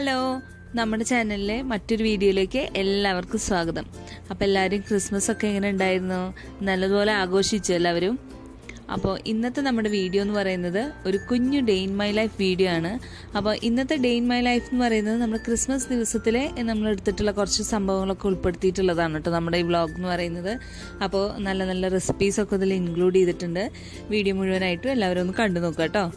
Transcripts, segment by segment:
hello നമ്മുടെ ചാനലിലെ മറ്റൊരു വീഡിയോയിലേക്ക് എല്ലാവർക്കും സ്വാഗതം അപ്പോൾ എല്ലാവരും ക്രിസ്മസ് ഒക്കെ എങ്ങനെ ഉണ്ടായിരുന്നു നല്ലതുപോലെ ആഘോഷിച്ചു എല്ലാവരും അപ്പോൾ ഇന്നത്തെ നമ്മുടെ വീഡിയോ എന്ന് പറയുന്നത് ഒരു കുഞ്ഞു day in my life video ആണ് അപ്പോൾ ഇന്നത്തെ ഡേ ഇൻ മൈ ലൈഫ് എന്ന് പറയുന്നത് നമ്മൾ ക്രിസ്മസ് ദിവസത്തിലെ നമ്മൾ എടുത്തിട്ടുള്ള കുറച്ച് സംഭവങ്ങളൊക്കെ ഉൾപ്പെടുത്തിയിട്ടുള്ളതാണ് കേട്ടോ നമ്മുടെ ഈ വ്ളോഗ് എന്ന് പറയുന്നത് അപ്പോൾ നല്ല നല്ല റെസിപ്പീസൊക്കെ ഇതിൽ ഇൻക്ലൂഡ് ചെയ്തിട്ടുണ്ട് വീഡിയോ മുഴുവനായിട്ടും എല്ലാവരും ഒന്ന് കണ്ടു നോക്കുക കേട്ടോ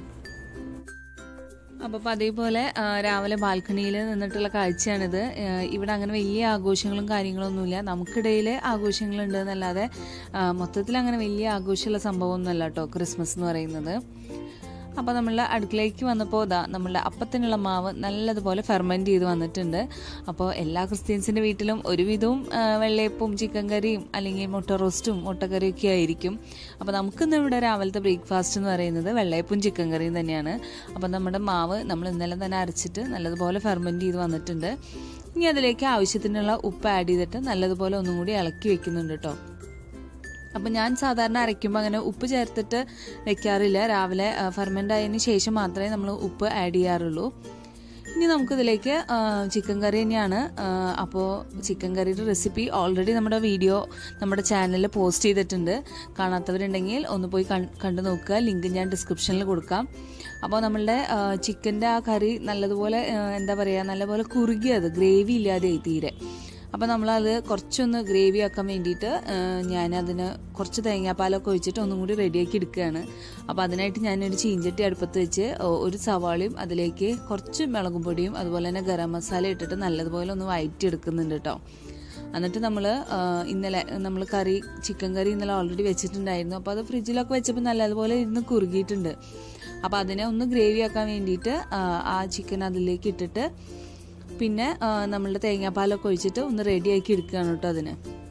അപ്പോൾ അപ്പോൾ അതേപോലെ ആ, രാവിലെ ബാൽക്കണിയിൽ നിന്നിട്ടുള്ള കാഴ്ചയാണിത് ആ, ഇവിടെ അങ്ങനെ വലിയ ആഘോഷങ്ങളും കാര്യങ്ങളൊന്നുമില്ല നമുക്കിടയിൽ ആഘോഷങ്ങളുണ്ട് എന്നല്ലാതെ ആ, മൊത്തത്തിൽ അങ്ങനെ വലിയ ആഘോഷമുള്ള സംഭവമൊന്നുമല്ല കേട്ടോ ക്രിസ്മസ് എന്ന് പറയുന്നത് അപ്പോൾ നമ്മളുടെ അടുക്കളയ്ക്ക് വന്നപ്പോൾ ഇതാ നമ്മളുടെ അപ്പത്തിനുള്ള മാവ് നല്ലതുപോലെ ഫെർമെൻറ്റ് ചെയ്ത് വന്നിട്ടുണ്ട് അപ്പോൾ എല്ലാ ക്രിസ്ത്യൻസിൻ്റെ വീട്ടിലും ഒരുവിധവും ആ, വെള്ളയപ്പവും ചിക്കൻ കറിയും അല്ലെങ്കിൽ മുട്ട റോസ്റ്റും മുട്ടക്കറിയും ഒക്കെ ആയിരിക്കും അപ്പോൾ നമുക്കിന്ന് ഇവിടെ രാവിലത്തെ ബ്രേക്ക്ഫാസ്റ്റ് എന്ന് പറയുന്നത് വെള്ളയപ്പവും ചിക്കൻ കറിയും തന്നെയാണ് അപ്പോൾ നമ്മുടെ മാവ് നമ്മൾ ഇന്നലെ തന്നെ അരച്ചിട്ട് നല്ലതുപോലെ ഫെർമെൻറ്റ് ചെയ്ത് വന്നിട്ടുണ്ട് ഇനി അതിലേക്ക് ആവശ്യത്തിനുള്ള ഉപ്പ് ആഡ് ചെയ്തിട്ട് നല്ലതുപോലെ ഒന്നും കൂടി ഇളക്കി വെക്കുന്നുണ്ട് കേട്ടോ അപ്പം ഞാൻ സാധാരണ അരയ്ക്കുമ്പോൾ അങ്ങനെ ഉപ്പ് ചേർത്തിട്ട് വെക്കാറില്ല രാവിലെ ഫെർമെൻ്റ് ആയതിന് ശേഷം മാത്രമേ നമ്മൾ ഉപ്പ് ആഡ് ചെയ്യാറുള്ളൂ ഇനി നമുക്കിതിലേക്ക് ആ, ചിക്കൻ കറി തന്നെയാണ് ആ, അപ്പോൾ ചിക്കൻ കറിയുടെ റെസിപ്പി ഓൾറെഡി നമ്മുടെ വീഡിയോ നമ്മുടെ ചാനലിൽ പോസ്റ്റ് ചെയ്തിട്ടുണ്ട് കാണാത്തവരുണ്ടെങ്കിൽ ഒന്ന് പോയി കൺ- കണ്ടു നോക്കുക ലിങ്ക് ഞാൻ ഡിസ്ക്രിപ്ഷനിൽ കൊടുക്കാം അപ്പോൾ നമ്മളുടെ ചിക്കൻ്റെ ആ കറി നല്ലതുപോലെ ആ, എന്താ പറയുക നല്ലപോലെ കുറുകിയത് ഗ്രേവി ഇല്ലാതെയായി തീരെ അപ്പോൾ നമ്മളത് കുറച്ചൊന്ന് ഗ്രേവി ആക്കാൻ വേണ്ടിയിട്ട് ഞാനതിന് കുറച്ച് തേങ്ങാപ്പാലൊക്കെ ഒഴിച്ചിട്ട് ഒന്നും കൂടി റെഡിയാക്കി എടുക്കുകയാണ് അപ്പോൾ അതിനായിട്ട് ഞാനൊരു ചീഞ്ചട്ടി അടുപ്പത്ത് വെച്ച് ഒ- ഒരു സവാളയും അതിലേക്ക് കുറച്ച് മുളകും പൊടിയും അതുപോലെ തന്നെ ഗരം മസാല ഇട്ടിട്ട് നല്ലതുപോലെ ഒന്ന് വഴറ്റി എടുക്കുന്നുണ്ട് കേട്ടോ എന്നിട്ട് നമ്മൾ ഇന്നലെ നമ്മൾ കറി ചിക്കൻ കറി ഇന്നലെ ഓൾറെഡി വെച്ചിട്ടുണ്ടായിരുന്നു അപ്പോൾ അത് ഫ്രിഡ്ജിലൊക്കെ വെച്ചപ്പോൾ നല്ലതുപോലെ ഇരുന്ന് കുറുകിയിട്ടുണ്ട് അപ്പോൾ അതിനെ ഒന്ന് ഗ്രേവി ആക്കാൻ വേണ്ടിയിട്ട് ആ, ആ ചിക്കൻ അതിലേക്ക് ഇട്ടിട്ട് പിന്നെ ആ, നമ്മളുടെ തേങ്ങാപ്പാലൊക്കെ ഒഴിച്ചിട്ട് ഒന്ന് റെഡിയാക്കി എടുക്കുകയാണ് കേട്ടോ അതിന്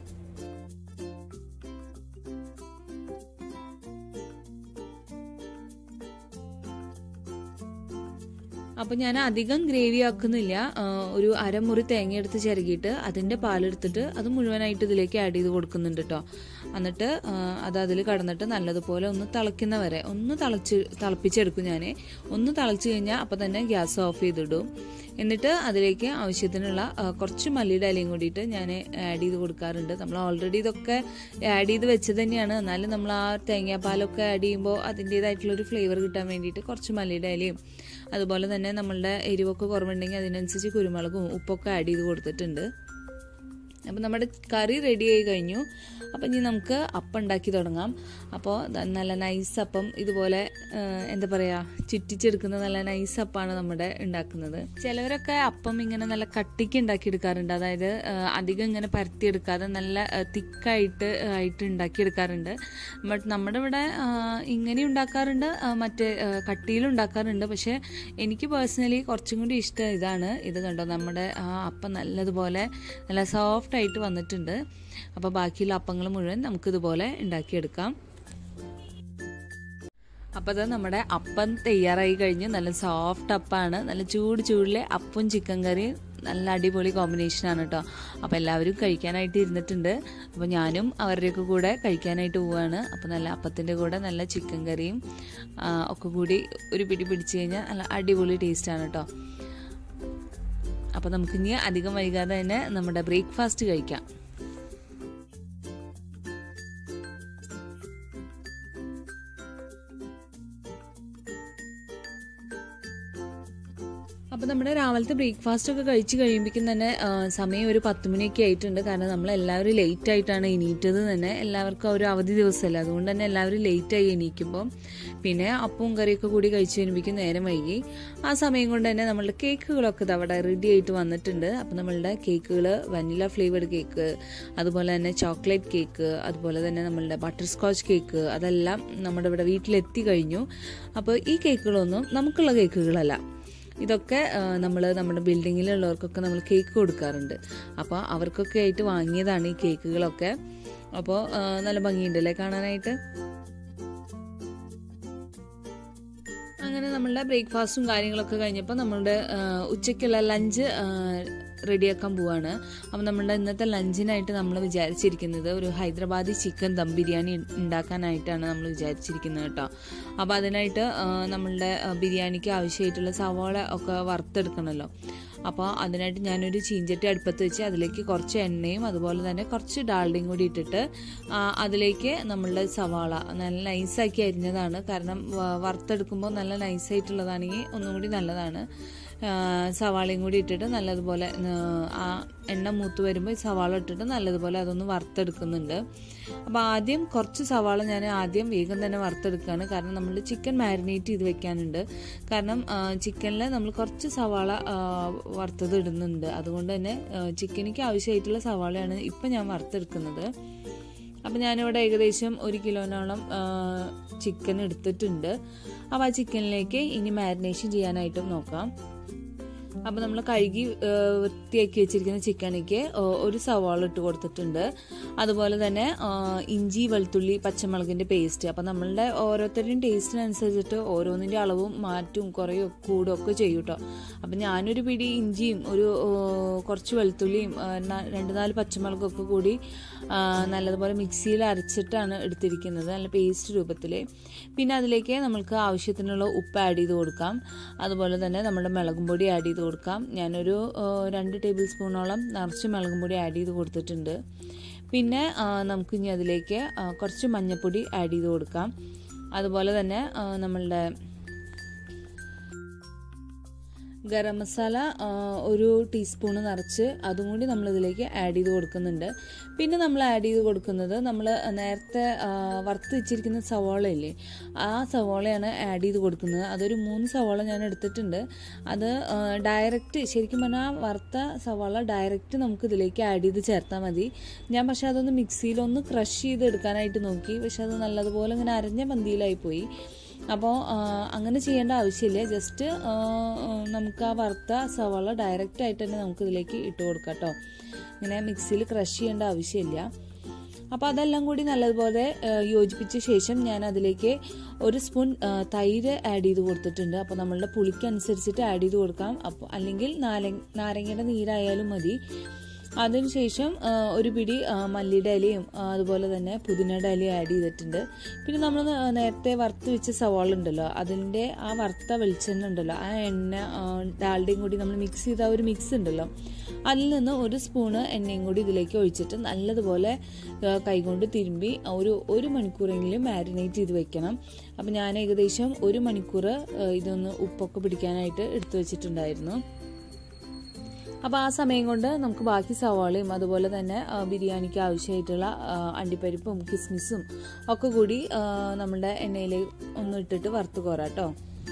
അപ്പോൾ ഞാൻ അധികം ഗ്രേവി ആക്കുന്നില്ല ആ, ഒരു അരമുറി തേങ്ങ എടുത്ത് ചിരകിയിട്ട് അതിൻ്റെ പാലെടുത്തിട്ട് അത് മുഴുവനായിട്ട് ഇതിലേക്ക് ആഡ് ചെയ്ത് കൊടുക്കുന്നുണ്ട് കേട്ടോ എന്നിട്ട് ആ, അത് അതിൽ കടന്നിട്ട് നല്ലതുപോലെ ഒന്ന് തിളയ്ക്കുന്ന വരെ ഒന്ന് തിളച്ച് തിളപ്പിച്ചെടുക്കും ഞാൻ ഒന്ന് തിളച്ച് കഴിഞ്ഞാൽ അപ്പോൾ തന്നെ ഗ്യാസ് ഓഫ് ചെയ്തിടും എന്നിട്ട് അതിലേക്ക് ആവശ്യത്തിനുള്ള ആ, കുറച്ച് മല്ലിയുടെ ഇലയും കൂടിയിട്ട് ഞാൻ ആഡ് ചെയ്ത് കൊടുക്കാറുണ്ട് നമ്മൾ ഓൾറെഡി ഇതൊക്കെ ആഡ് ചെയ്ത് വെച്ചത് തന്നെയാണ് എന്നാലും നമ്മൾ ആ തേങ്ങാപ്പാലൊക്കെ ആഡ് ചെയ്യുമ്പോൾ അതിൻ്റേതായിട്ടുള്ള ഒരു ഫ്ലേവർ കിട്ടാൻ വേണ്ടിയിട്ട് കുറച്ച് മല്ലിയുടെ ഇലയും അതുപോലെ തന്നെ നമ്മളുടെ എരിവൊക്കെ കുറവുണ്ടെങ്കിൽ അതിനനുസരിച്ച് കുരുമുളകും ഉപ്പൊക്കെ ആഡ് ചെയ്ത് കൊടുത്തിട്ടുണ്ട് അപ്പം നമ്മുടെ കറി റെഡി ആയി കഴിഞ്ഞു അപ്പം ഇനി നമുക്ക് അപ്പം ഉണ്ടാക്കി തുടങ്ങാം അപ്പോൾ ദാ നല്ല നൈസ് അപ്പം ഇതുപോലെ ആ, എന്താ പറയുക ചുറ്റിച്ചെടുക്കുന്ന നല്ല നൈസ് അപ്പമാണ് നമ്മുടെ ഉണ്ടാക്കുന്നത് ചിലവരൊക്കെ അപ്പം ഇങ്ങനെ നല്ല കട്ടിക്ക് ഉണ്ടാക്കിയെടുക്കാറുണ്ട് അതായത് ആ, അധികം ഇങ്ങനെ പരത്തിയെടുക്കാതെ നല്ല തിക്കായിട്ട് ആയിട്ട് ഉണ്ടാക്കിയെടുക്കാറുണ്ട് ബട്ട് നമ്മുടെ ഇവിടെ ആ, ഇങ്ങനെ ഉണ്ടാക്കാറുണ്ട് ആ, മറ്റേ ആ, കട്ടിയിലും ഉണ്ടാക്കാറുണ്ട് പക്ഷേ എനിക്ക് പേഴ്സണലി കുറച്ചും കൂടി ഇഷ്ടം ഇതാണ് ഇത് കണ്ടോ നമ്മുടെ ആ അപ്പം നല്ലതുപോലെ നല്ല സോഫ്റ്റ് ആയിട്ട് വന്നിട്ടുണ്ട് അപ്പോൾ ബാക്കിയുള്ള അപ്പങ്ങൾ മുഴുവൻ നമുക്കിതുപോലെ ഉണ്ടാക്കിയെടുക്കാം അപ്പോൾ അത് നമ്മുടെ അപ്പം തയ്യാറായി കഴിഞ്ഞു നല്ല സോഫ്റ്റ് അപ്പാണ് നല്ല ചൂട് ചൂടിലെ അപ്പവും ചിക്കൻ കറിയും നല്ല അടിപൊളി കോമ്പിനേഷനാണ് കേട്ടോ അപ്പോൾ എല്ലാവരും കഴിക്കാനായിട്ട് ഇരുന്നിട്ടുണ്ട് അപ്പോൾ ഞാനും അവരുടെയൊക്കെ കൂടെ കഴിക്കാനായിട്ട് പോവുകയാണ് അപ്പോൾ നല്ല അപ്പത്തിൻ്റെ കൂടെ നല്ല ചിക്കൻ കറിയും ആ, ഒക്കെ കൂടി ഒരു പിടി പിടിച്ച് കഴിഞ്ഞാൽ നല്ല അടിപൊളി ടേസ്റ്റാണ് കേട്ടോ അപ്പോൾ നമുക്കിനി അധികം വൈകാതെ തന്നെ നമ്മുടെ ബ്രേക്ക്ഫാസ്റ്റ് കഴിക്കാം അപ്പോൾ നമ്മുടെ രാവിലത്തെ ബ്രേക്ക്ഫാസ്റ്റ് ഒക്കെ കഴിച്ച് കഴിയുമ്പോഴേക്കും തന്നെ ആ, സമയം ഒരു പത്ത് മണിയൊക്കെ ആയിട്ടുണ്ട് കാരണം നമ്മൾ എല്ലാവരും ലേറ്റ് ആയിട്ടാണ് എണീറ്റത് തന്നെ എല്ലാവർക്കും ഒരു അവധി ദിവസമല്ല അതുകൊണ്ട് തന്നെ എല്ലാവരും ലേറ്റ് ആയി എണീക്കുമ്പോൾ പിന്നെ അപ്പവും കറിയൊക്കെ കൂടി കഴിച്ച് കഴിയുമ്പോഴേക്കും നേരം വൈകി ആ സമയം കൊണ്ട് തന്നെ നമ്മളുടെ കേക്കുകളൊക്കെ ഇത് അവിടെ റെഡി ആയിട്ട് വന്നിട്ടുണ്ട് അപ്പോൾ നമ്മളുടെ കേക്കുകൾ വനില ഫ്ലേവേഡ് കേക്ക് അതുപോലെ തന്നെ ചോക്ലേറ്റ് കേക്ക് അതുപോലെ തന്നെ നമ്മളുടെ ബട്ടർ സ്കോച്ച് കേക്ക് അതെല്ലാം നമ്മുടെ ഇവിടെ വീട്ടിലെത്തി കഴിഞ്ഞു അപ്പോൾ ഈ കേക്കുകളൊന്നും നമുക്കുള്ള കേക്കുകളല്ല ഇതൊക്കെ നമ്മൾ നമ്മുടെ ബിൽഡിങ്ങിലുള്ളവർക്കൊക്കെ നമ്മൾ കേക്ക് കൊടുക്കാറുണ്ട് അപ്പോൾ അവർക്കൊക്കെ ആയിട്ട് വാങ്ങിയതാണ് ഈ കേക്കുകളൊക്കെ അപ്പോൾ ആ, നല്ല ഭംഗിയുണ്ടല്ലേ കാണാനായിട്ട് അങ്ങനെ നമ്മളുടെ ബ്രേക്ക്ഫാസ്റ്റും കാര്യങ്ങളൊക്കെ കഴിഞ്ഞപ്പോൾ നമ്മളുടെ ആ, ഉച്ചയ്ക്കുള്ള ലഞ്ച് റെഡിയാക്കാൻ പോവാണ് അപ്പം നമ്മുടെ ഇന്നത്തെ ലഞ്ചിനായിട്ട് നമ്മൾ വിചാരിച്ചിരിക്കുന്നത് ഒരു ഹൈദരാബാദി ചിക്കൻ ദം ബിരിയാണി ഉണ്ടാക്കാനായിട്ടാണ് നമ്മൾ വിചാരിച്ചിരിക്കുന്നത് കേട്ടോ അപ്പോൾ അതിനായിട്ട് ആ, നമ്മളുടെ ആ, ബിരിയാണിക്ക് ആവശ്യമായിട്ടുള്ള സവാള ഒക്കെ വറുത്തെടുക്കണമല്ലോ അപ്പോൾ അതിനായിട്ട് ഞാനൊരു ചീഞ്ചട്ടി അടുപ്പത്ത് വെച്ച് അതിലേക്ക് കുറച്ച് എണ്ണയും അതുപോലെ തന്നെ കുറച്ച് ഡാൽഡയും കൂടി ഇട്ടിട്ട് ആ, അതിലേക്ക് നമ്മളുടെ സവാള നല്ല നൈസാക്കി അരിഞ്ഞതാണ് കാരണം വ- വറുത്തെടുക്കുമ്പോൾ നല്ല നൈസായിട്ടുള്ളതാണെങ്കിൽ ഒന്നും കൂടി നല്ലതാണ് ആ, സവാളയും കൂടി ഇട്ടിട്ട് നല്ലതുപോലെ ആ, ആ എണ്ണ മൂത്ത് വരുമ്പോൾ ഈ സവാള ഇട്ടിട്ട് നല്ലതുപോലെ അതൊന്ന് വറുത്തെടുക്കുന്നുണ്ട് അപ്പോൾ ആദ്യം കുറച്ച് സവാള ഞാൻ ആദ്യം വേഗം തന്നെ വറുത്തെടുക്കുകയാണ് കാരണം നമ്മൾ ചിക്കൻ മാരിനേറ്റ് ചെയ്ത് വെക്കാനുണ്ട് കാരണം ചിക്കനിൽ നമ്മൾ കുറച്ച് സവാള ആ, വറുത്തത് ഇടുന്നുണ്ട് അതുകൊണ്ട് തന്നെ ചിക്കനിക്ക് ആവശ്യമായിട്ടുള്ള സവാളയാണ് ഇപ്പം ഞാൻ വറുത്തെടുക്കുന്നത് അപ്പം ഞാനിവിടെ ഏകദേശം ഒരു കിലോനോളം ചിക്കൻ എടുത്തിട്ടുണ്ട് അപ്പോൾ ആ ചിക്കനിലേക്ക് ഇനി മാരിനേഷൻ ചെയ്യാനായിട്ടും നോക്കാം അപ്പോൾ നമ്മൾ കഴുകി ആ, വൃത്തിയാക്കി വെച്ചിരിക്കുന്ന ചിക്കനിക്ക് ഒരു സവാള ഇട്ട് കൊടുത്തിട്ടുണ്ട് അതുപോലെ തന്നെ ആ, ഇഞ്ചി വെളുത്തുള്ളി പച്ചമുളകിൻ്റെ പേസ്റ്റ് അപ്പോൾ നമ്മളുടെ ഓരോരുത്തരുടെയും ടേസ്റ്റിനനുസരിച്ചിട്ട് ഓരോന്നിൻ്റെ അളവും മാറ്റും കുറയും കൂടും ഒക്കെ ചെയ്യും കേട്ടോ അപ്പം ഞാനൊരു പിടി ഇഞ്ചിയും ഒരു ആ, കുറച്ച് വെളുത്തുള്ളിയും ആ, ന- രണ്ട് നാല് പച്ചമുളകും ഒക്കെ കൂടി ആ, നല്ലതുപോലെ മിക്സിയിൽ അരച്ചിട്ടാണ് എടുത്തിരിക്കുന്നത് നല്ല പേസ്റ്റ് രൂപത്തിൽ പിന്നെ അതിലേക്ക് നമ്മൾക്ക് ആവശ്യത്തിനുള്ള ഉപ്പ് ആഡ് ചെയ്ത് കൊടുക്കാം അതുപോലെ തന്നെ നമ്മുടെ മുളകും പൊടി ആഡ് ചെയ്ത് കൊടുക്കാം ഞാനൊരു ആ, രണ്ട് ടേബിൾ സ്പൂണോളം നിറച്ച് മുളകും പൊടി ആഡ് ചെയ്ത് കൊടുത്തിട്ടുണ്ട് പിന്നെ ആ, നമുക്ക് ഇനി അതിലേക്ക് ആ, കുറച്ച് മഞ്ഞൾപ്പൊടി ആഡ് ചെയ്ത് കൊടുക്കാം അതുപോലെ തന്നെ ആ, നമ്മളുടെ ഗരം മസാല ആ, ഒരു ടീസ്പൂണ് നിറച്ച് അതും കൂടി നമ്മൾ ഇതിലേക്ക് ആഡ് ചെയ്ത് കൊടുക്കുന്നുണ്ട് പിന്നെ നമ്മൾ ആഡ് ചെയ്ത് കൊടുക്കുന്നത് നമ്മൾ നേരത്തെ ആ, വറുത്ത് വെച്ചിരിക്കുന്ന സവാള ഇല്ലേ ആ സവാളയാണ് ആഡ് ചെയ്ത് കൊടുക്കുന്നത് അതൊരു മൂന്ന് സവാള ഞാൻ എടുത്തിട്ടുണ്ട് അത് ഡയറക്റ്റ് ശരിക്കും പറഞ്ഞാൽ ആ വറുത്ത സവാള ഡയറക്റ്റ് നമുക്ക് ഇതിലേക്ക് ആഡ് ചെയ്ത് ചേർത്താൽ മതി ഞാൻ പക്ഷെ അതൊന്ന് മിക്സിയിലൊന്ന് ക്രഷ് ചെയ്ത് എടുക്കാനായിട്ട് നോക്കി പക്ഷെ അത് നല്ലതുപോലെ ഇങ്ങനെ അരഞ്ഞ പന്തിയിലായി പോയി അപ്പോൾ അങ്ങനെ ചെയ്യേണ്ട ആവശ്യമില്ല ജസ്റ്റ് നമുക്ക് ആ വറുത്ത സവാള ഡയറക്റ്റ് ആയിട്ട് തന്നെ നമുക്ക് ഇതിലേക്ക് ഇട്ട് കൊടുക്കാം കേട്ടോ ഇങ്ങനെ മിക്സിയിൽ ക്രഷ് ചെയ്യേണ്ട ആവശ്യമില്ല അപ്പോൾ അതെല്ലാം കൂടി നല്ലതുപോലെ ആ, യോജിപ്പിച്ച ശേഷം ഞാൻ അതിലേക്ക് ഒരു സ്പൂൺ ആ, തൈര് ആഡ് ചെയ്ത് കൊടുത്തിട്ടുണ്ട് അപ്പോൾ നമ്മളുടെ പുളിക്കനുസരിച്ചിട്ട് ആഡ് ചെയ്ത് കൊടുക്കാം അപ്പോൾ അല്ലെങ്കിൽ നാരങ്ങ നാരങ്ങയുടെ നീരായാലും മതി അതിനുശേഷം ആ, ഒരു പിടി ആ, മല്ലിയുടെ ഇലയും ആ, അതുപോലെ തന്നെ പുതിനയുടെ ഇലയും ആഡ് ചെയ്തിട്ടുണ്ട് പിന്നെ നമ്മൾ നേരത്തെ വറുത്ത് വെച്ച സവാള ഉണ്ടല്ലോ അതിൻ്റെ ആ വറുത്ത വെളിച്ചെണ്ണ ഉണ്ടല്ലോ ആ എണ്ണ ആ, ഡാൽഡയും കൂടി നമ്മൾ മിക്സ് ചെയ്ത ആ ഒരു മിക്സ് ഉണ്ടല്ലോ അതിൽ നിന്ന് ഒരു സ്പൂണ് എണ്ണയും കൂടി ഇതിലേക്ക് ഒഴിച്ചിട്ട് നല്ലതുപോലെ ആ, കൈകൊണ്ട് തിരുമ്പി ഒരു ഒരു മണിക്കൂറെങ്കിലും മാരിനേറ്റ് ചെയ്ത് വെക്കണം അപ്പം ഞാൻ ഏകദേശം ഒരു മണിക്കൂർ ആ, ഇതൊന്ന് ഉപ്പൊക്കെ പിടിക്കാനായിട്ട് എടുത്തു വെച്ചിട്ടുണ്ടായിരുന്നു അപ്പോൾ ആ സമയം കൊണ്ട് നമുക്ക് ബാക്കി സവാളയും അതുപോലെ തന്നെ ആ, ബിരിയാണിക്ക് ആവശ്യമായിട്ടുള്ള ആ, അണ്ടിപ്പരിപ്പും കിസ്മിസും ഒക്കെ കൂടി ആ, നമ്മുടെ എണ്ണയിൽ ഒന്ന് ഇട്ടിട്ട് വറുത്ത് കോരാം കേട്ടോ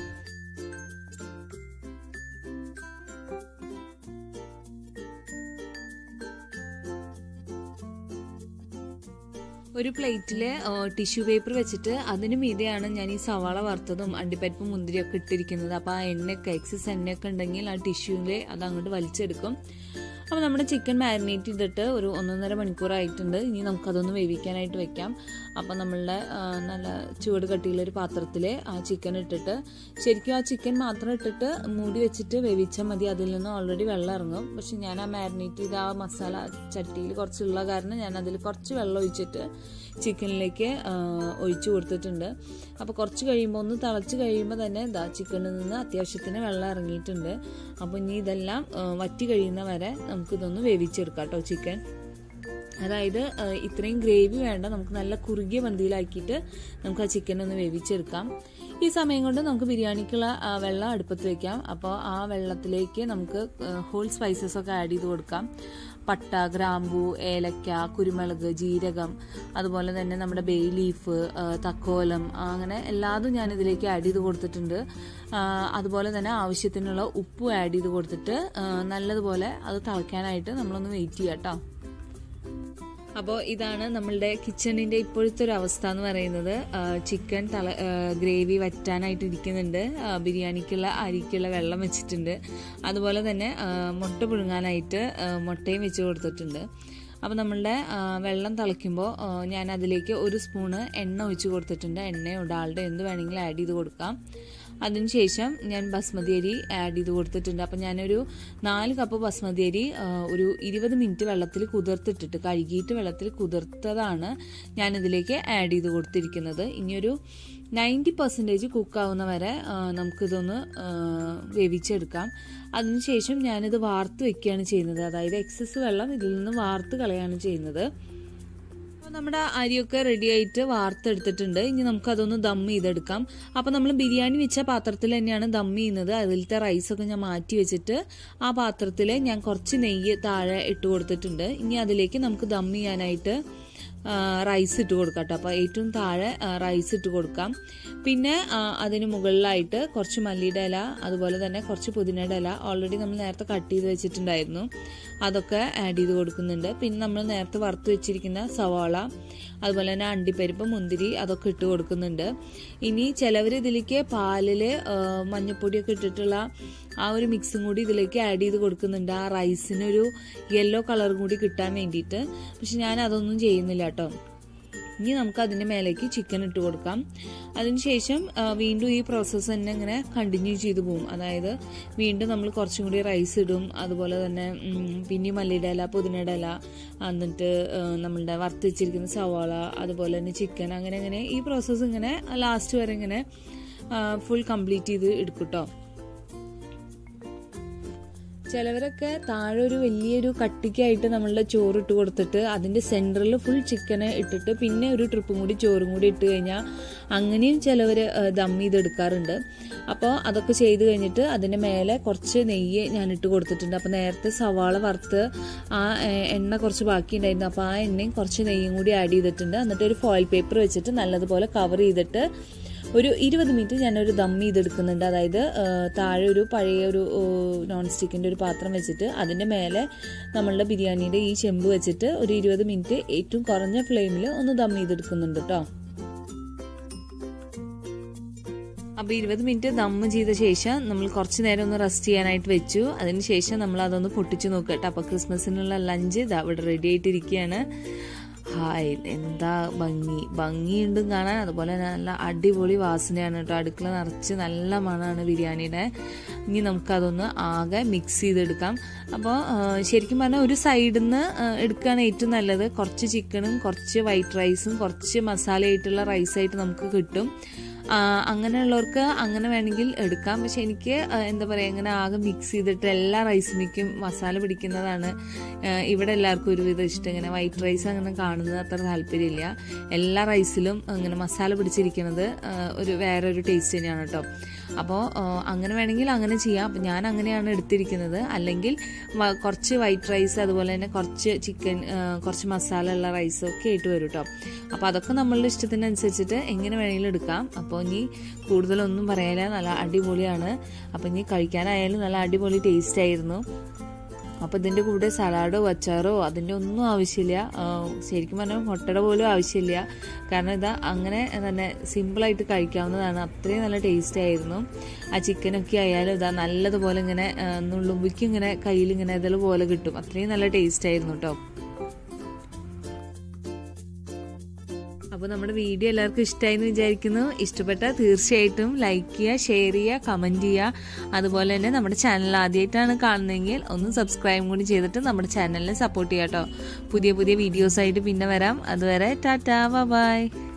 ഒരു പ്ലേറ്റിൽ ടിഷ്യൂ പേപ്പർ വെച്ചിട്ട് അതിന് മീതെയാണ് ഞാൻ ഈ സവാള വറുത്തതും അണ്ടിപ്പരിപ്പും മുന്തിരിയൊക്കെ ഇട്ടിരിക്കുന്നത് അപ്പോൾ ആ എണ്ണയൊക്കെ എക്സസ് എണ്ണയൊക്കെ ഉണ്ടെങ്കിൽ ആ ടിഷ്യൂവിൽ അത് അങ്ങോട്ട് വലിച്ചെടുക്കും അപ്പോൾ നമ്മുടെ ചിക്കൻ മാരിനേറ്റ് ചെയ്തിട്ട് ഒരു ഒന്നൊന്നര മണിക്കൂറായിട്ടുണ്ട് ഇനി നമുക്കതൊന്ന് വേവിക്കാനായിട്ട് വെക്കാം അപ്പോൾ നമ്മളുടെ ആ, നല്ല ചുവട് കട്ടിയുള്ള ഒരു പാത്രത്തിൽ ആ ചിക്കൻ ഇട്ടിട്ട് ശരിക്കും ആ ചിക്കൻ മാത്രം ഇട്ടിട്ട് മൂടി വെച്ചിട്ട് വേവിച്ചാൽ മതി അതിൽ നിന്ന് ഓൾറെഡി വെള്ളം ഇറങ്ങും പക്ഷെ ഞാൻ ആ മാരിനേറ്റ് ചെയ്ത ആ മസാല ചട്ടിയിൽ കുറച്ചുള്ള കാരണം ഞാൻ അതിൽ കുറച്ച് വെള്ളം ഒഴിച്ചിട്ട് ചിക്കനിലേക്ക് ആ, ഒഴിച്ചു കൊടുത്തിട്ടുണ്ട് അപ്പോൾ കുറച്ച് കഴിയുമ്പോൾ ഒന്ന് തിളച്ച് കഴിയുമ്പോൾ തന്നെ ഇതാ ചിക്കനിൽ നിന്ന് അത്യാവശ്യത്തിന് വെള്ളം ഇറങ്ങിയിട്ടുണ്ട് അപ്പോൾ ഇനി ഇതെല്ലാം ആ, വറ്റി കഴിയുന്ന വരെ നമുക്കിതൊന്ന് വേവിച്ചെടുക്കാം കേട്ടോ ചിക്കൻ അതായത് ആ, ഇത്രയും ഗ്രേവി വേണ്ട നമുക്ക് നല്ല കുറുകിയ പന്തിയിലാക്കിയിട്ട് നമുക്ക് ആ ചിക്കൻ ഒന്ന് വേവിച്ചെടുക്കാം ഈ സമയം കൊണ്ട് നമുക്ക് ബിരിയാണിക്കുള്ള ആ, വെള്ളം അടുപ്പത്ത് വെക്കാം അപ്പോൾ ആ വെള്ളത്തിലേക്ക് നമുക്ക് ഹോൾ സ്പൈസസ് ഒക്കെ ആഡ് ചെയ്ത് കൊടുക്കാം പട്ട ഗ്രാമ്പു ഏലക്ക കുരുമുളക് ജീരകം അതുപോലെ തന്നെ നമ്മുടെ ബേ ലീഫ് ആ, തക്കോലം ആ, അങ്ങനെ എല്ലാതും ഞാൻ ഇതിലേക്ക് ആഡ് ചെയ്ത് കൊടുത്തിട്ടുണ്ട് ആ, അതുപോലെ തന്നെ ആവശ്യത്തിനുള്ള ഉപ്പും ആഡ് ചെയ്ത് കൊടുത്തിട്ട് ആ, നല്ലതുപോലെ അത് തിളയ്ക്കാനായിട്ട് നമ്മളൊന്ന് വെയിറ്റ് ചെയ്യാം കേട്ടോ അപ്പോൾ ഇതാണ് നമ്മളുടെ കിച്ചണിൻ്റെ ഇപ്പോഴത്തെ ഒരു അവസ്ഥ എന്ന് പറയുന്നത് ആ, ചിക്കൻ തല ആ, ഗ്രേവി വറ്റാനായിട്ട് ഇരിക്കുന്നുണ്ട് ആ, ബിരിയാണിക്കുള്ള അരിക്കുള്ള വെള്ളം വെച്ചിട്ടുണ്ട് അതുപോലെ തന്നെ ആ, മുട്ട പുഴുങ്ങാനായിട്ട് ആ, മുട്ടയും വെച്ച് കൊടുത്തിട്ടുണ്ട് അപ്പോൾ നമ്മളുടെ ആ, വെള്ളം തിളയ്ക്കുമ്പോൾ ആ, ഞാൻ അതിലേക്ക് ഒരു സ്പൂണ് എണ്ണ ഒഴിച്ച് കൊടുത്തിട്ടുണ്ട് എണ്ണയോ ഡാൾഡോ എന്ത് വേണമെങ്കിലും ആഡ് ചെയ്ത് കൊടുക്കാം അതിനുശേഷം ഞാൻ ബസ്മതി അരി ആഡ് ചെയ്ത് കൊടുത്തിട്ടുണ്ട് അപ്പം ഞാനൊരു നാല് കപ്പ് ബസ്മതി അരി ആ, ഒരു ഇരുപത് മിനിറ്റ് വെള്ളത്തിൽ കുതിർത്തിട്ടിട്ട് കഴുകിയിട്ട് വെള്ളത്തിൽ കുതിർത്തതാണ് ഞാനിതിലേക്ക് ആഡ് ചെയ്ത് കൊടുത്തിരിക്കുന്നത് ഇനിയൊരു നയൻറ്റി പെർസെൻറ്റേജ് കുക്കാവുന്ന വരെ ആ, നമുക്കിതൊന്ന് ആ, വേവിച്ചെടുക്കാം അതിനുശേഷം ഞാനിത് വാർത്ത് വെക്കുകയാണ് ചെയ്യുന്നത് അതായത് എക്സസ് വെള്ളം ഇതിൽ നിന്ന് വാർത്ത് കളയാണ് ചെയ്യുന്നത് അപ്പോൾ നമ്മുടെ അരിയൊക്കെ റെഡി ആയിട്ട് വാർത്തെടുത്തിട്ടുണ്ട് ഇനി നമുക്കതൊന്ന് ദം ചെയ്തെടുക്കാം അപ്പോൾ നമ്മൾ ബിരിയാണി വെച്ച പാത്രത്തിൽ തന്നെയാണ് ദം ചെയ്യുന്നത് അതിലത്തെ റൈസൊക്കെ ഞാൻ മാറ്റി വെച്ചിട്ട് ആ പാത്രത്തിൽ ഞാൻ കുറച്ച് നെയ്യ് താഴെ ഇട്ട് കൊടുത്തിട്ടുണ്ട് ഇനി അതിലേക്ക് നമുക്ക് ദം ചെയ്യാനായിട്ട് ആ, റൈസ് ഇട്ട് കൊടുക്കാം കേട്ടോ അപ്പോൾ ഏറ്റവും താഴെ ആ, റൈസ് ഇട്ട് കൊടുക്കാം പിന്നെ ആ, അതിന് മുകളിലായിട്ട് കുറച്ച് മല്ലിയുടെ ഇല അതുപോലെ തന്നെ കുറച്ച് പുതിനയുടെ ഇല ഓൾറെഡി നമ്മൾ നേരത്തെ കട്ട് ചെയ്ത് വെച്ചിട്ടുണ്ടായിരുന്നു അതൊക്കെ ആഡ് ചെയ്ത് കൊടുക്കുന്നുണ്ട് പിന്നെ നമ്മൾ നേരത്തെ വറുത്ത് വെച്ചിരിക്കുന്ന സവാള അതുപോലെ തന്നെ അണ്ടിപ്പരിപ്പ് മുന്തിരി അതൊക്കെ ഇട്ട് കൊടുക്കുന്നുണ്ട് ഇനി ചിലവർ ഇതിലേക്ക് പാലിൽ മഞ്ഞപ്പൊടിയൊക്കെ ഇട്ടിട്ടുള്ള ആ ഒരു മിക്സും കൂടി ഇതിലേക്ക് ആഡ് ചെയ്ത് കൊടുക്കുന്നുണ്ട് ആ റൈസിനൊരു യെല്ലോ കളറും കൂടി കിട്ടാൻ വേണ്ടിയിട്ട് പക്ഷെ ഞാൻ അതൊന്നും ചെയ്യുന്നില്ല കേട്ടോ ഇനി നമുക്ക് അതിൻ്റെ മേലേക്ക് ചിക്കൻ ഇട്ട് കൊടുക്കാം അതിനുശേഷം ആ, വീണ്ടും ഈ പ്രോസസ്സ് തന്നെ ഇങ്ങനെ കണ്ടിന്യൂ ചെയ്തു പോകും അതായത് വീണ്ടും നമ്മൾ കുറച്ചും കൂടി റൈസ് ഇടും അതുപോലെ തന്നെ ഉം, പിന്നെയും മല്ലിയുടെ ഇല പുതിനയുടെ ഇല എന്നിട്ട് ആ, നമ്മളുടെ വറുത്ത് വെച്ചിരിക്കുന്ന സവാള അതുപോലെ തന്നെ ചിക്കൻ അങ്ങനെ അങ്ങനെ ഈ പ്രോസസ്സ് ഇങ്ങനെ ലാസ്റ്റ് വരെ ഇങ്ങനെ ഫുൾ കംപ്ലീറ്റ് ചെയ്ത് എടുക്കും കേട്ടോ ചിലവരൊക്കെ താഴെ ഒരു വലിയൊരു കട്ടിക്കായിട്ട് നമ്മളുടെ ചോറ് ഇട്ട് കൊടുത്തിട്ട് അതിൻ്റെ സെൻറ്ററിൽ ഫുൾ ചിക്കന് ഇട്ടിട്ട് പിന്നെ ഒരു ട്രിപ്പും കൂടി ചോറും കൂടി ഇട്ട് കഴിഞ്ഞാൽ അങ്ങനെയും ചിലവർ ദം ചെയ്തെടുക്കാറുണ്ട് അപ്പോൾ അതൊക്കെ ചെയ്ത് കഴിഞ്ഞിട്ട് അതിൻ്റെ മേലെ കുറച്ച് നെയ്യ് ഞാൻ ഇട്ട് കൊടുത്തിട്ടുണ്ട് അപ്പോൾ നേരത്തെ സവാള വറുത്ത് ആ ഏഹ്, എണ്ണ കുറച്ച് ബാക്കി ഉണ്ടായിരുന്നു അപ്പോൾ ആ എണ്ണയും കുറച്ച് നെയ്യും കൂടി ആഡ് ചെയ്തിട്ടുണ്ട് എന്നിട്ട് ഒരു ഫോയിൽ പേപ്പർ വെച്ചിട്ട് നല്ലതുപോലെ കവർ ചെയ്തിട്ട് ഒരു ഇരുപത് മിനിറ്റ് ഞാനൊരു ദം ചെയ്തെടുക്കുന്നുണ്ട് അതായത് ആ, താഴെ ഒരു പഴയ ഒരു നോൺ സ്റ്റിക്കിൻ്റെ ഒരു പാത്രം വെച്ചിട്ട് അതിൻ്റെ മേലെ നമ്മളുടെ ബിരിയാണിയുടെ ഈ ചെമ്പ് വെച്ചിട്ട് ഒരു ഇരുപത് മിനിറ്റ് ഏറ്റവും കുറഞ്ഞ ഫ്ലെയിമിൽ ഒന്ന് ദം ചെയ്തെടുക്കുന്നുണ്ട് കേട്ടോ അപ്പോൾ ഇരുപത് മിനിറ്റ് ദമ്മ് ചെയ്ത ശേഷം നമ്മൾ കുറച്ച് നേരം ഒന്ന് റെസ്റ്റ് ചെയ്യാനായിട്ട് വെച്ചു അതിന് ശേഷം നമ്മൾ അതൊന്ന് പൊട്ടിച്ച് നോക്കട്ടെ അപ്പോൾ ക്രിസ്മസിനുള്ള ലഞ്ച് ഇതാ ഇവിടെ റെഡി ആയിട്ടിരിക്കുകയാണ് ഹായ് എന്താ ഭംഗി ഭംഗിയുണ്ട് കാണാൻ അതുപോലെ തന്നെ നല്ല അടിപൊളി വാസനയാണ് കേട്ടോ അടുക്കള നിറച്ച് നല്ല മണമാണ് ബിരിയാണിയുടെ ഇനി നമുക്കതൊന്ന് ആകെ മിക്സ് ചെയ്തെടുക്കാം അപ്പോൾ ശരിക്കും പറഞ്ഞാൽ ഒരു സൈഡിൽ നിന്ന് എടുക്കുകയാണ് ഏറ്റവും നല്ലത് കുറച്ച് ചിക്കനും കുറച്ച് വൈറ്റ് റൈസും കുറച്ച് മസാലയായിട്ടുള്ള റൈസായിട്ട് നമുക്ക് കിട്ടും ആ, അങ്ങനെയുള്ളവർക്ക് അങ്ങനെ വേണമെങ്കിൽ എടുക്കാം പക്ഷെ എനിക്ക് ആ, എന്താ പറയുക ഇങ്ങനെ ആകെ മിക്സ് ചെയ്തിട്ട് എല്ലാ റൈസിലേക്കും മസാല പിടിക്കുന്നതാണ് ആ, ഇവിടെ എല്ലാവർക്കും ഒരുവിധം ഇഷ്ടം ഇങ്ങനെ വൈറ്റ് റൈസ് അങ്ങനെ കാണുന്നത് അത്ര താല്പര്യമില്ല എല്ലാ റൈസിലും അങ്ങനെ മസാല പിടിച്ചിരിക്കുന്നത് ആ, ഒരു വേറെ ഒരു ടേസ്റ്റ് തന്നെയാണ് കേട്ടോ അപ്പോൾ അങ്ങനെ വേണമെങ്കിൽ അങ്ങനെ ചെയ്യാം അപ്പം ഞാൻ അങ്ങനെയാണ് എടുത്തിരിക്കുന്നത് അല്ലെങ്കിൽ വ- കുറച്ച് വൈറ്റ് റൈസ് അതുപോലെ തന്നെ കുറച്ച് ചിക്കൻ കുറച്ച് മസാല ഉള്ള റൈസ് ഒക്കെ ആയിട്ട് വരും കേട്ടോ അപ്പോൾ അതൊക്കെ നമ്മളുടെ ഇഷ്ടത്തിനനുസരിച്ചിട്ട് എങ്ങനെ വേണമെങ്കിലും എടുക്കാം അപ്പോൾ ഇനി കൂടുതലൊന്നും പറയാനില്ല നല്ല അടിപൊളിയാണ് അപ്പോൾ ഇനി കഴിക്കാനായാലും നല്ല അടിപൊളി ടേസ്റ്റ് ആയിരുന്നു അപ്പോൾ ഇതിൻ്റെ കൂടെ സലാഡോ അച്ചാറോ അതിൻ്റെ ഒന്നും ആവശ്യമില്ല ആ, ശരിക്കും പറഞ്ഞാൽ മുട്ടയുടെ പോലും ആവശ്യമില്ല കാരണം ഇതാ അങ്ങനെ തന്നെ സിമ്പിളായിട്ട് കഴിക്കാവുന്നതാണ് അത്രയും നല്ല ടേസ്റ്റ് ആയിരുന്നു ആ ചിക്കനൊക്കെ ആയാലും ഇതാ നല്ലതുപോലെ ഇങ്ങനെ ആ, നുള്ളുമ്പുയ്ക്ക് ഇങ്ങനെ കയ്യിൽ ഇങ്ങനെ ഇതുപോലെ കിട്ടും അത്രയും നല്ല ടേസ്റ്റ് ആയിരുന്നു കേട്ടോ അപ്പോൾ നമ്മുടെ വീഡിയോ എല്ലാവർക്കും ഇഷ്ടമായി എന്ന് വിചാരിക്കുന്നു ഇഷ്ടപ്പെട്ടാൽ തീർച്ചയായിട്ടും ലൈക്ക് ചെയ്യുക ഷെയർ ചെയ്യുക കമൻറ്റ് ചെയ്യുക അതുപോലെ തന്നെ നമ്മുടെ ചാനൽ ആദ്യമായിട്ടാണ് കാണുന്നതെങ്കിൽ ഒന്ന് സബ്സ്ക്രൈബ് കൂടി ചെയ്തിട്ട് നമ്മുടെ ചാനലിനെ സപ്പോർട്ട് ചെയ്യാം കേട്ടോ പുതിയ പുതിയ വീഡിയോസായിട്ട് പിന്നെ വരാം അതുവരെ ടാറ്റാ ബൈ